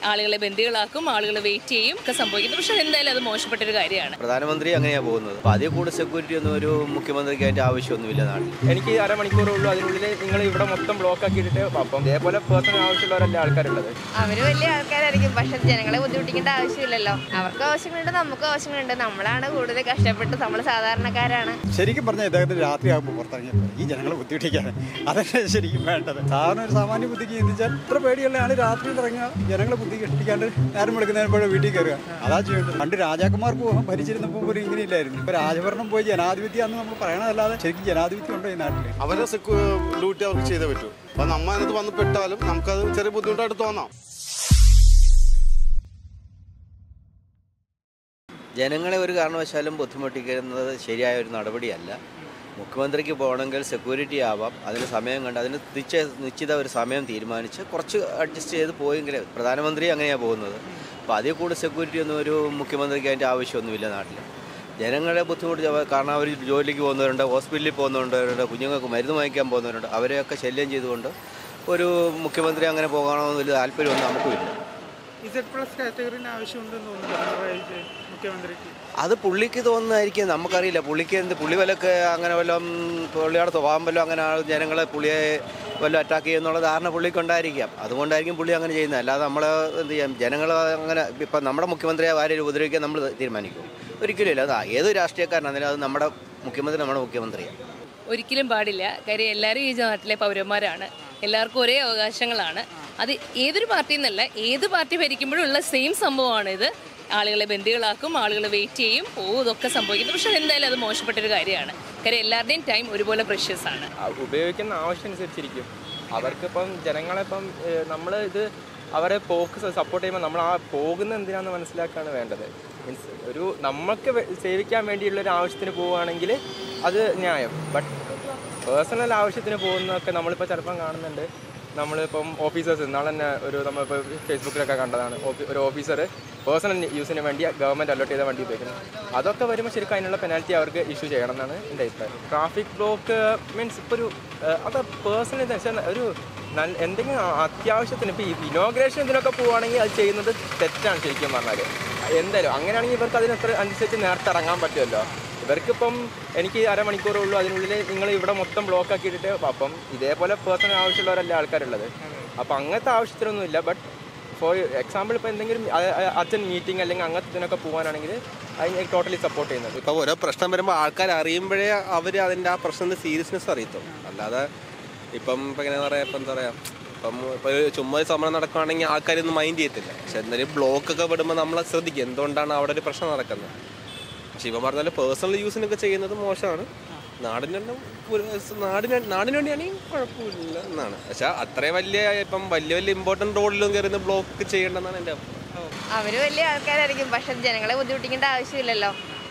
ആളുകളെ ബന്ദികളാക്കും ആളുകളെ വെയിറ്റ് ചെയ്യും ഒക്കെ സംഭവിക്കുന്നത് പക്ഷെ എന്തായാലും അത് മോശപ്പെട്ടൊരു കാര്യമാണ് പ്രധാനമന്ത്രി അങ്ങനെയാണ് പോകുന്നത് അപ്പോൾ അതിൽ കൂടുതൽ സെക്യൂരിറ്റി ഒന്നും ഒരു മുഖ്യമന്ത്രിക്ക് അതിൻ്റെ ആവശ്യമൊന്നുമില്ല നാട്ടിൽ എനിക്ക് അരമണിക്കൂറേ ഉള്ളൂ അതിനുള്ളിൽ നിങ്ങൾ ഇവിടെ മൊത്തം ബ്ലോക്ക് ആക്കിയിട്ട് അപ്പം ഇതേപോലെ പേഴ്സണൽ ആവശ്യമുള്ളവരല്ലേ ആൾക്കാരുള്ളത് അവര് വലിയ ആൾക്കാരായിരിക്കും പക്ഷെ ജനങ്ങളെ ബുദ്ധിമുട്ടിക്കേണ്ട ആവശ്യമില്ലല്ലോ അവർക്ക് ആവശ്യങ്ങളുണ്ട് നമുക്ക് ആവശ്യങ്ങളുണ്ട് നമ്മളാണ് കൂടുതൽ കഷ്ടപ്പെട്ട് നമ്മൾ സാധാരണക്കാരാണ് ശരിക്കും പറഞ്ഞാൽ ഇദ്ദേഹത്തിന് രാത്രിയാകുമ്പോൾ പുറത്തിറങ്ങിയപ്പോൾ ഈ ജനങ്ങളെ ബുദ്ധിമുട്ടിക്കാൻ അതല്ലേ ശരിക്കും വേണ്ടത് സാധാരണ ഒരു സാമാന്യ ബുദ്ധിക്ക് ചിന്തിച്ചാൽ ഇത്ര പേടിയുള്ള ആൾ രാത്രിയിൽ ഇറങ്ങുക ജനങ്ങളെ ബുദ്ധി കെട്ടിക്കാണ്ട് നേരം വിളിക്കുന്നതിന് വീട്ടിൽ കയറുക അതാ ചെയ്യേണ്ടത് പണ്ട് രാജാക്കന്മാർക്ക് ഭരിച്ചിരുന്നപ്പോൾ ഒരു ഇങ്ങനെയില്ലായിരുന്നു ഇപ്പൊ രാജഭരണം പോയി ജനാധിപത്യം എന്ന് നമ്മൾ പറയണതല്ലാതെ ശരിക്കും ജനാധിപത്യം ഉണ്ടോ ഈ നാട്ടിൽ അവരെ സെക്യൂ ഡ്യൂട്ടി അവർക്ക് ചെയ്തേ പറ്റൂ അപ്പൊ നമ്മ അതിനകത്ത് വന്ന് പെട്ടാലും നമുക്കത് ചെറിയ ബുദ്ധിമുട്ടായിട്ട് തോന്നാം ജനങ്ങളെ ഒരു കാരണവശാലും ബുദ്ധിമുട്ടിക്കുന്നത് ശരിയായ ഒരു നടപടിയല്ല മുഖ്യമന്ത്രിക്ക് പോകണമെങ്കിൽ സെക്യൂരിറ്റി ആവാം അതിന് സമയം കണ്ട് അതിന് നിശ്ചയ നിശ്ചിത ഒരു സമയം തീരുമാനിച്ച് കുറച്ച് അഡ്ജസ്റ്റ് ചെയ്ത് പോയെങ്കിൽ പ്രധാനമന്ത്രി അങ്ങനെയാണ് പോകുന്നത് അപ്പോൾ അതിൽ കൂടുതൽ സെക്യൂരിറ്റി ഒന്നും ഒരു മുഖ്യമന്ത്രിക്ക് അതിൻ്റെ ആവശ്യമൊന്നുമില്ല നാട്ടിൽ ജനങ്ങളെ ബുദ്ധിമുട്ട് ജവ- കാരണം അവർ ജോലിക്ക് പോകുന്നവരുണ്ട് ഹോസ്പിറ്റലിൽ പോകുന്നവരുണ്ട് കുഞ്ഞുങ്ങൾക്ക് മരുന്ന് വാങ്ങിക്കാൻ പോകുന്നവരുണ്ട് അവരെയൊക്കെ ശല്യം ചെയ്തുകൊണ്ട് ഒരു മുഖ്യമന്ത്രി അങ്ങനെ പോകണമെന്ന് വലിയ താല്പര്യമൊന്നും നമുക്കുമില്ല ഇസഡ് പ്ലസ് കാറ്റഗറിന് ആവശ്യമുണ്ടെന്ന് തോന്നുന്നു പിണറായി വിജയൻ മുഖ്യമന്ത്രിക്ക് അത് പുള്ളിക്ക് തോന്നുന്നതായിരിക്കും നമുക്കറിയില്ല പുള്ളിക്ക് എന്ത് പുള്ളി വല്ലൊക്കെ അങ്ങനെ വല്ലതും പുള്ളിയുടെ സ്വഭാവം വല്ലതും അങ്ങനെ ആൾ ജനങ്ങളെ പുള്ളിയെ വല്ലതും അറ്റാക്ക് ചെയ്യുന്നുള്ള ധാരണ പുള്ളിക്ക് ഉണ്ടായിരിക്കാം അതുകൊണ്ടായിരിക്കും പുള്ളി അങ്ങനെ ചെയ്യുന്നത് അല്ലാതെ നമ്മൾ എന്ത് ചെയ്യാം ജനങ്ങൾ അങ്ങനെ ഇപ്പം നമ്മുടെ മുഖ്യമന്ത്രിയെ ആരെയും ഉപദ്രവിക്കാൻ നമ്മൾ തീരുമാനിക്കും ഒരിക്കലും ഇല്ല അത് ഏത് രാഷ്ട്രീയക്കാരനാണെങ്കിലും അത് നമ്മുടെ മുഖ്യമന്ത്രി നമ്മുടെ മുഖ്യമന്ത്രിയാണ് ഒരിക്കലും പാടില്ല കാര്യം എല്ലാവരും ഈ നാട്ടിലെ പൗരന്മാരാണ് എല്ലാവർക്കും ഒരേ അവകാശങ്ങളാണ് അത് ഏതൊരു പാർട്ടി എന്നല്ല ഏത് പാർട്ടി ഭരിക്കുമ്പോഴും ഉള്ള സെയിം സംഭവമാണ് ഇത് ആളുകളെ ബന്ദികളാക്കും ആളുകളെ വെയിറ്റ് ചെയ്യും പോകും ഇതൊക്കെ സംഭവിക്കുന്നത് പക്ഷെ എന്തായാലും അത് മോശപ്പെട്ടൊരു കാര്യമാണ് കാര്യം എല്ലാവരുടെയും ടൈം ഒരുപോലെ പ്രഷ്യസ് ആണ് ആ, ഉപയോഗിക്കുന്ന ആവശ്യം അനുസരിച്ചിരിക്കും അവർക്കിപ്പം ജനങ്ങളെപ്പം നമ്മൾ ഇത് അവരെ പോക്ക് സപ്പോർട്ട് ചെയ്യുമ്പോൾ നമ്മൾ ആ പോകുന്ന എന്തിനാന്ന് മനസ്സിലാക്കുകയാണ് വേണ്ടത് മീൻസ് ഒരു നമ്മൾക്ക് വേ- സേവിക്കാൻ വേണ്ടിയുള്ള ഒരു ആവശ്യത്തിന് പോവുകയാണെങ്കിൽ അത് ന്യായം ബട്ട് പേഴ്സണൽ ആവശ്യത്തിന് പോകുന്നതൊക്കെ നമ്മളിപ്പോൾ ചിലപ്പം കാണുന്നുണ്ട് നമ്മളിപ്പം ഓഫീസേഴ്സ് നാളെ തന്നെ ഒരു നമ്മളിപ്പോൾ ഫേസ്ബുക്കിലൊക്കെ കണ്ടതാണ് ഓഫീ- ഒരു ഓഫീസർ പേഴ്സണൽ യൂസിന് വേണ്ടി ഗവൺമെൻറ് അലോട്ട് ചെയ്ത വണ്ടി ഉപയോഗിക്കുന്നത് അതൊക്കെ വരുമ്പോൾ ശരിക്കും അതിനുള്ള പെനാൽറ്റി അവർക്ക് ഇഷ്യൂ ചെയ്യണം എന്നാണ് എൻ്റെ അഭിപ്രായം ട്രാഫിക് ബ്ലോക്ക് മീൻസ് ഇപ്പോൾ ഒരു ഏഹ്, അത് പേഴ്സണൽ ഒരു നല്ല എന്തെങ്കിലും അത്യാവശ്യത്തിന് ഇപ്പോൾ ഈ ഇനോഗ്രേഷൻ ഇതിനൊക്കെ പോവുകയാണെങ്കിൽ അത് ചെയ്യുന്നത് തെറ്റാണ് ശരിക്കും പറഞ്ഞാൽ എന്തായാലും അങ്ങനെയാണെങ്കിൽ ഇവർക്ക് അതിനത്ര അനുസരിച്ച് നേരത്തെ ഇറങ്ങാൻ പറ്റുമല്ലോ ഇവർക്കിപ്പം എനിക്ക് അരമണിക്കൂറേ ഉള്ളൂ അതിനുള്ളിൽ നിങ്ങൾ ഇവിടെ മൊത്തം ബ്ലോക്ക് ആക്കിയിട്ട് അപ്പം ഇതേപോലെ പേഴ്സണൽ ആവശ്യമുള്ളവരല്ലേ ആൾക്കാരുള്ളത് അപ്പം അങ്ങനത്തെ ആവശ്യത്തിനൊന്നുമില്ല ബട്ട് ഫോർ എക്സാമ്പിൾ ഇപ്പോൾ എന്തെങ്കിലും അർജൻറ്റ് മീറ്റിംഗ് അല്ലെങ്കിൽ അങ്ങനത്തെ ഇതിനൊക്കെ പോകാനാണെങ്കിൽ അതിന് ടോട്ടലി സപ്പോർട്ട് ചെയ്യുന്നത് ഇപ്പോൾ ഓരോ പ്രശ്നം വരുമ്പോൾ ആൾക്കാർ അറിയുമ്പോഴേ അവർ അതിൻ്റെ ആ പ്രശ്നത്തിൻ്റെ സീരിയസ്നെസ് അറിയത്തുള്ളൂ അല്ലാതെ ഇപ്പം ഇപ്പം എങ്ങനെ പറയാ ഇപ്പം എന്താ പറയുക ഇപ്പം ഇപ്പോൾ ഒരു ചുമ്മാ ഒരു സമരം നടക്കുകയാണെങ്കിൽ ആൾക്കാരൊന്നും മൈൻഡ് ചെയ്യത്തില്ല പക്ഷെ എന്തായാലും ബ്ലോക്ക് ഒക്കെ വിടുമ്പോൾ നമ്മൾ ശ്രദ്ധിക്കും എന്തുകൊണ്ടാണ് അവിടെ ഒരു പ്രശ്നം നടക്കുന്നത് പക്ഷെ ഇവൻ പറഞ്ഞാൽ പേഴ്സണൽ യൂസിനൊക്കെ ചെയ്യുന്നത് മോശമാണ് നാടിന് തന്നെ ഒരു- നാടിന് നാടിന് വേണ്ടിയാണെങ്കിൽ കുഴപ്പമില്ല എന്നാണ് പക്ഷെ അത്രയും വലിയ ഇപ്പം വലിയ വലിയ ഇമ്പോർട്ടൻറ്റ് റോഡിലും കയറുന്ന ബ്ലോക്ക് ചെയ്യേണ്ടെന്നാണ് എൻ്റെ അഭിപ്രായം അവര് വലിയ ആൾക്കാരായിരിക്കും പക്ഷെ ജനങ്ങളെ ബുദ്ധിമുട്ടിക്കേണ്ട ആവശ്യമില്ലല്ലോ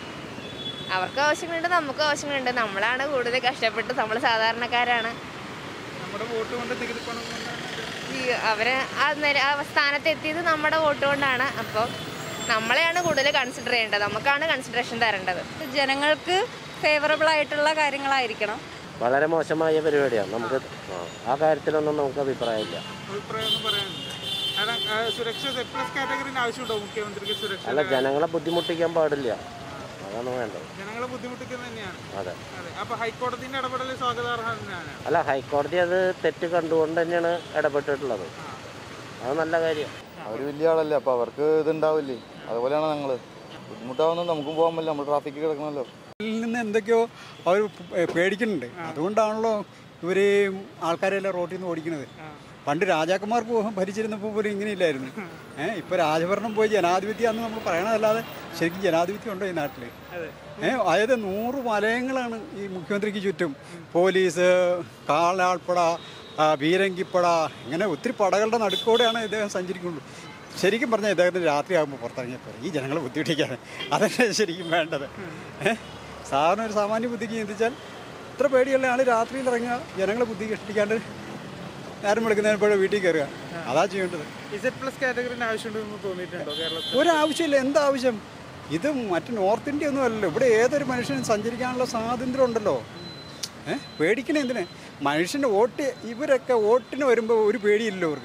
അവർക്ക് ആവശ്യങ്ങളുണ്ട് നമുക്ക് ആവശ്യങ്ങളുണ്ട് നമ്മളാണ് കൂടുതൽ കഷ്ടപ്പെട്ട് നമ്മൾ സാധാരണക്കാരാണ് നമ്മുടെ വോട്ട് കൊണ്ട് നികുതി പണം കൊണ്ടാണ് ഈ അവര് ആ നില ആ സ്ഥാനത്ത് എത്തിയത് നമ്മുടെ വോട്ട് കൊണ്ടാണ് അപ്പോൾ നമ്മളെയാണ് കൂടുതൽ കൺസിഡർ ചെയ്യേണ്ടത് നമുക്കാണ് കൺസിഡറേഷൻ തരേണ്ടത് ജനങ്ങൾക്ക് ഫേവറബിൾ ആയിട്ടുള്ള കാര്യങ്ങളായിരിക്കണം വളരെ മോശമായ പരിപാടിയാണ് നമുക്ക് ആ, ആ കാര്യത്തിലൊന്നും നമുക്ക് അഭിപ്രായമില്ല അഭിപ്രായം ഒന്നും പറയാനുണ്ട് കാരണം ആ, സുരക്ഷ സെഡ് പ്ലസ് കാറ്റഗറിന് ആവശ്യമുണ്ടോ മുഖ്യമന്ത്രിക്ക് സുരക്ഷ അല്ല ജനങ്ങളെ ബുദ്ധിമുട്ടിക്കാൻ പാടില്ല അതാണ് വേണ്ടത് ജനങ്ങളെ ബുദ്ധിമുട്ടിക്കുന്നത് തന്നെയാണ് അതെ അതെ അപ്പൊ ഹൈക്കോടതിന്റെ ഇടപെടൽ സ്വാഗതാർഹം തന്നെയാണ് അല്ല ഹൈക്കോടതി അത് തെറ്റ് കണ്ടുകൊണ്ട് തന്നെയാണ് ഇടപെട്ടിട്ടുള്ളത് അത് നല്ല കാര്യം അവർ വലിയ ആളല്ലേ അപ്പൊ അവർക്ക് ഇതുണ്ടാവില്ലേ അതുപോലെയാണ് ഞങ്ങള് ബുദ്ധിമുട്ടാവുന്നത് നമുക്കും പോകാൻ പറ്റില്ല നമ്മൾ ട്രാഫിക്കിൽ കിടക്കണമല്ലോ ഇതിൽ നിന്ന് എന്തൊക്കെയോ അവർ പേടിക്കുന്നുണ്ട് അതുകൊണ്ടാണല്ലോ ഇവർ ആൾക്കാരെല്ലാം റോട്ടിൽ നിന്ന് ഓടിക്കുന്നത് പണ്ട് രാജാക്കന്മാർക്ക് ഭരിച്ചിരുന്നപ്പോൾ പോലും ഇങ്ങനെയില്ലായിരുന്നു ഏഹ് ഇപ്പോൾ രാജഭരണം പോയി ജനാധിപത്യം എന്ന് നമ്മൾ പറയണതല്ലാതെ ശരിക്കും ജനാധിപത്യം ഉണ്ടോ ഈ നാട്ടിൽ ഏഹ് അതായത് നൂറ് വലയങ്ങളാണ് ഈ മുഖ്യമന്ത്രിക്ക് ചുറ്റും പോലീസ് കാലാൾപ്പട ആ, ബീരങ്കിപ്പട ഇങ്ങനെ ഒത്തിരി പടകളുടെ നടുക്കോടെയാണ് ഇദ്ദേഹം സഞ്ചരിക്കുന്നത് ശരിക്കും പറഞ്ഞാൽ ഇദ്ദേഹത്തിന് രാത്രിയാകുമ്പോൾ പുറത്തിറങ്ങിയപ്പോൾ ഈ ജനങ്ങളെ ബുദ്ധിമുട്ടിക്കാൻ അതല്ലേ ശരിക്കും വേണ്ടത് ഏഹ് സാധാരണ ഒരു സാമാന്യ ബുദ്ധിക്ക് ചിന്തിച്ചാൽ ഇത്ര പേടിയുള്ള ആൾ രാത്രിയിൽ ഇറങ്ങുക ജനങ്ങളെ ബുദ്ധി കെട്ടിക്കാണ്ട് നേരം വിളിക്കുന്നതിനെപ്പോഴും വീട്ടിൽ കയറുക അതാ ചെയ്യേണ്ടത് ഇസഡ് പ്ലസ് കാറ്റഗറിന് ആവശ്യമുണ്ടെന്ന് തോന്നിയിട്ടുണ്ടോ കേരളത്തിൽ ഒരാവശ്യമില്ല എന്താവശ്യം ഇത് മറ്റ് നോർത്ത് ഇന്ത്യ ഒന്നും അല്ലല്ലോ ഇവിടെ ഏതൊരു മനുഷ്യനും സഞ്ചരിക്കാനുള്ള സ്വാതന്ത്ര്യം ഉണ്ടല്ലോ ഏഹ് പേടിക്കണേ എന്തിന് മനുഷ്യൻ്റെ വോട്ട് ഇവരൊക്കെ വോട്ടിന് വരുമ്പോൾ ഒരു പേടിയില്ലല്ലോ അവർക്ക്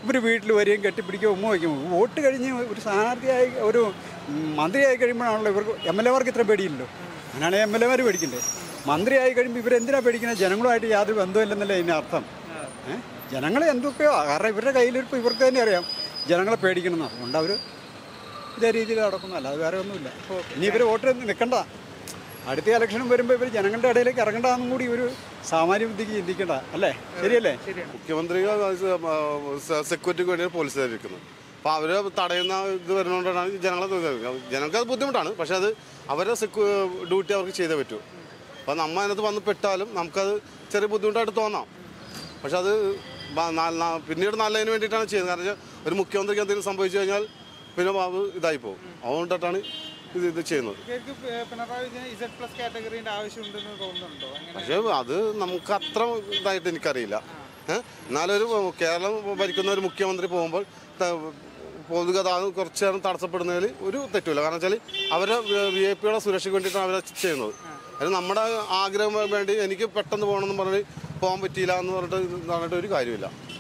ഇവർ വീട്ടിൽ വരികയും കെട്ടിപ്പിടിക്കുകയും ഉമ്മ വയ്ക്കും വോട്ട് കഴിഞ്ഞ് ഒരു സ്ഥാനാർത്ഥിയായി ഒരു ഉം, മന്ത്രിയായി കഴിയുമ്പോഴാണല്ലോ ഇവർക്ക് എം എൽ എമാർക്ക് ഇത്ര പേടിയില്ലല്ലോ അങ്ങനെയാണെങ്കിൽ എം എൽ എമാർ പേടിക്കണ്ടേ മന്ത്രിയായി കഴിയുമ്പോൾ ഇവരെന്തിനാണ് പേടിക്കുന്നത് ജനങ്ങളുമായിട്ട് യാതൊരു ബന്ധമില്ലെന്നല്ലേ ഇതിൻ്റെ അർത്ഥം ഏ? ജനങ്ങളെ എന്തൊക്കെയോ കാരണം ഇവരുടെ കയ്യിലിരിപ്പോൾ ഇവർക്ക് തന്നെ അറിയാം ജനങ്ങളെ പേടിക്കണമെന്ന് അതുകൊണ്ട് അവർ ഇതേ രീതിയിൽ നടക്കുന്നു അല്ലാതെ വേറെ ഒന്നുമില്ല ഇനി ഇവർ വോട്ട് നിൽക്കണ്ട അടുത്ത ഇലക്ഷനും വരുമ്പോൾ ഇവർ ജനങ്ങളുടെ ഇടയിലേക്ക് ഇറങ്ങണ്ടെന്നും കൂടി ഒരു സാമാന്യ ബുദ്ധിക്ക് ചിന്തിക്കണ്ട അല്ലേ ശരിയല്ലേ മുഖ്യമന്ത്രി സെക്യൂരിറ്റിക്ക് വേണ്ടി പോലീസുകാരിക്കുന്നത് അപ്പോൾ അവർ തടയുന്ന ഇത് വരുന്നതുകൊണ്ടാണ് ഈ ജനങ്ങളെ തൊഴിലാക്കുന്നത്. ജനങ്ങൾക്ക് അത് ബുദ്ധിമുട്ടാണ് പക്ഷേ അത് അവരുടെ സെക്യൂ ഡ്യൂട്ടി അവർക്ക് ചെയ്തേ പറ്റൂ അപ്പോൾ നമ്മ അതിനകത്ത് വന്ന് പെട്ടാലും നമുക്കത് ചെറിയ ബുദ്ധിമുട്ടായിട്ട് തോന്നാം പക്ഷെ അത് ബ- ന- ന- പിന്നീട് നല്ലതിന് വേണ്ടിയിട്ടാണ് ചെയ്യുന്നത് കാരണം വെച്ചാൽ ഒരു മുഖ്യമന്ത്രിക്ക് എന്തെങ്കിലും സംഭവിച്ചു കഴിഞ്ഞാൽ പിന്നെ അത് ഇതായി പോകും അതുകൊണ്ടിട്ടാണ് ഇത് ഇത് ചെയ്യുന്നത് ഇവർക്ക് പി- പിണറായി വിജയൻ ഇസഡ് പ്ലസ് കാറ്റഗറീൻ്റെ ആവശ്യമുണ്ടെന്ന് തോന്നുന്നുണ്ടോ അങ്ങനെ പക്ഷേ അത് നമുക്ക് അത്ര ഇതായിട്ട് എനിക്കറിയില്ല ഏഹ് എന്നാലൊരു കേരളം ഭരിക്കുന്ന ഒരു മുഖ്യമന്ത്രി പോകുമ്പോൾ ത- പൊതുഗതാഗതം കുറച്ച് നേരം തടസ്സപ്പെടുന്നതിൽ ഒരു തെറ്റുമില്ല കാരണം വെച്ചാൽ അവരെ വി ഐ പിയുടെ സുരക്ഷയ്ക്ക് വേണ്ടിയിട്ടാണ് അവരെ ചെയ്യുന്നത് അത് നമ്മുടെ ആഗ്രഹം വേണ്ടി എനിക്ക് പെട്ടെന്ന് പോകണമെന്ന് പറഞ്ഞ് പോകാൻ പറ്റിയില്ല എന്ന് പറഞ്ഞിട്ട് പറഞ്ഞിട്ട് ഒരു കാര്യമില്ല